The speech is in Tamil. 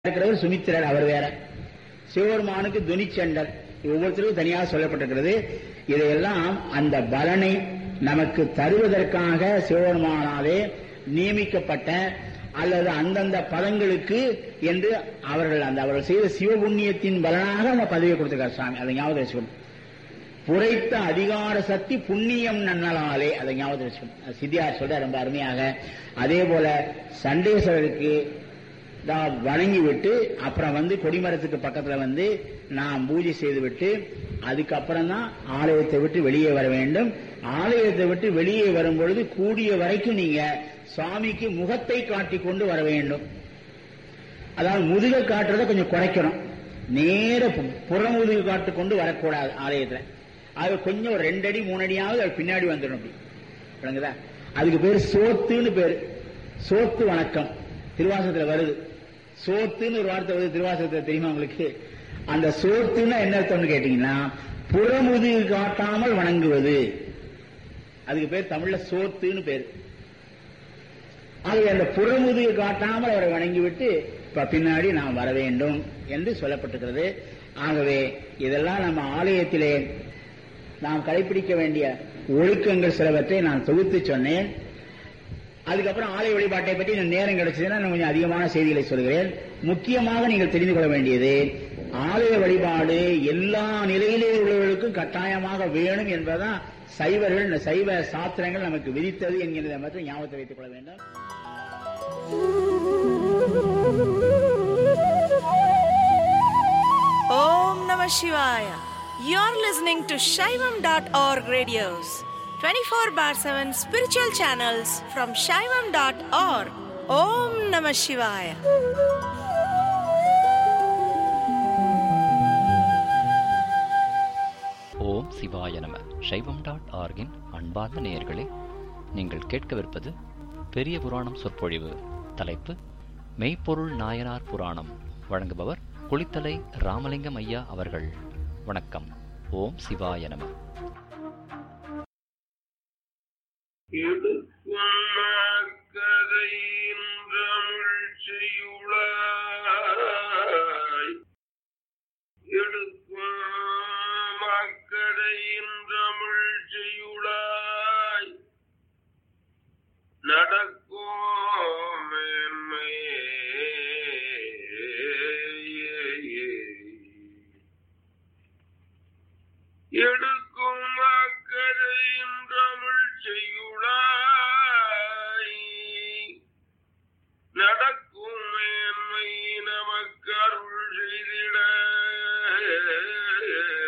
இருக்கிறவர் சுமித்திரர் அவர் வேற சிவபெருமானுக்கு துணிச்சண்டர் ஒவ்வொருத்தருக்கும் தனியாக சொல்லப்பட்டிருக்கிறது இதையெல்லாம் அந்த பலனை நமக்கு தருவதற்காக சிவபெருமானாலே நியமிக்கப்பட்ட அல்லது அந்தந்த பதங்களுக்கு என்று அவர்கள் அந்த அவர்கள் செய்த சிவபுண்ணியத்தின் பலனாக அந்த பதவியை கொடுத்திருக்கார் சுவாமி அதை ஞாபகம் வச்சுக்கணும் புரைத்த அதிகார சக்தி புண்ணியம் நன்னலாலே அதை ஞாபகம் வச்சுக்கணும் சித்தியார் சொல்ற ரொம்ப அருமையாக அதே போல சண்டேஸ்வரருக்கு தான் வணங்கி விட்டு அப்புறம் வந்து கொடிமரத்துக்கு பக்கத்துல வந்து நாம் பூஜை செய்து விட்டு அதுக்கப்புறம் தான் ஆலயத்தை விட்டு வெளியே வர வேண்டும் ஆலயத்தை விட்டு வெளியே வரும் பொழுது கூடிய வரைக்கும் நீங்க சுவாமிக்கு முகத்தை காட்டி கொண்டு வர வேண்டும் அதாவது முதுகை காட்டுறதை கொஞ்சம் குறைக்கணும் நேர புறமுதுகு காட்டு கொண்டு வரக்கூடாது ஆலயத்துல அது கொஞ்சம் ஒரு ரெண்டு அடி மூணு அடியாவது அது பின்னாடி வந்துடும் அப்படி விளங்குதா அதுக்கு பேர் சோத்துன்னு பேரு சோத்து வணக்கம் திருவாசகத்துல வருது சோத்துன்னு ஒரு வார்த்தை வருது திருவாசகத்துல தெரியுமா உங்களுக்கு அந்த சோத்துன்னா என்ன அர்த்தம்னு கேட்டீங்கன்னா புறமுதுகு காட்டாமல் வணங்குவது அதுக்கு பேர் தமிழ்ல சோத்துன்னு பேரு ஆகவே அந்த புறமுதுகு காட்டாமல் அவரை வணங்கிவிட்டு இப்ப பின்னாடி நாம் வர வேண்டும் என்று சொல்லப்பட்டிருக்கிறது ஆகவே இதெல்லாம் நம்ம ஆலயத்திலே நாம் கடைபிடிக்க வேண்டிய ஒழுக்கங்கள் சிலவற்றை நான் தொகுத்து சொன்னேன் அதுக்கப்புறம் ஆலய வழிபாட்டை பற்றி நேரம் கிடைச்சதுன்னா நான் கொஞ்சம் அதிகமான செய்திகளை சொல்கிறேன் முக்கியமாக நீங்கள் தெரிந்து கொள்ள வேண்டியது ஆலய வழிபாடு எல்லா நிலையிலே உள்ளவர்களுக்கும் கட்டாயமாக வேணும் என்பதுதான் சைவர்கள் சைவ சாஸ்திரங்கள் நமக்கு விதித்தது என்கிறதை மட்டும் ஞாபகத்தை வைத்துக் கொள்ள வேண்டும் Om Namah Shivaya. You're listening to Shaivam.org radios, 24 bar 7 spiritual channels from Shaivam.org. Om Namah Shivaya. ஓம் சிவாய நம சைவம் டாட் ஆர்கின் அன்பார்ந்த நேயர்களே நீங்கள் கேட்கவிருப்பது பெரிய புராணம் சொற்பொழிவு தலைப்பு மெய்ப்பொருள் நாயனார் புராணம் வழங்குபவர் குளித்தலை ராமலிங்கம் ஐயா அவர்கள் வணக்கம் ஓம் சிவாய நம செய்யுளாய் எடுக்கும் மக்கரையின் தமிழ் செய்யுளாய் நடக்கும் மேன்மை எடுக்கும் மக்கரையின் தமிழ் செய்யுளாய் நடக்கும் மேன்மை நமக்கு அருள் செய்திட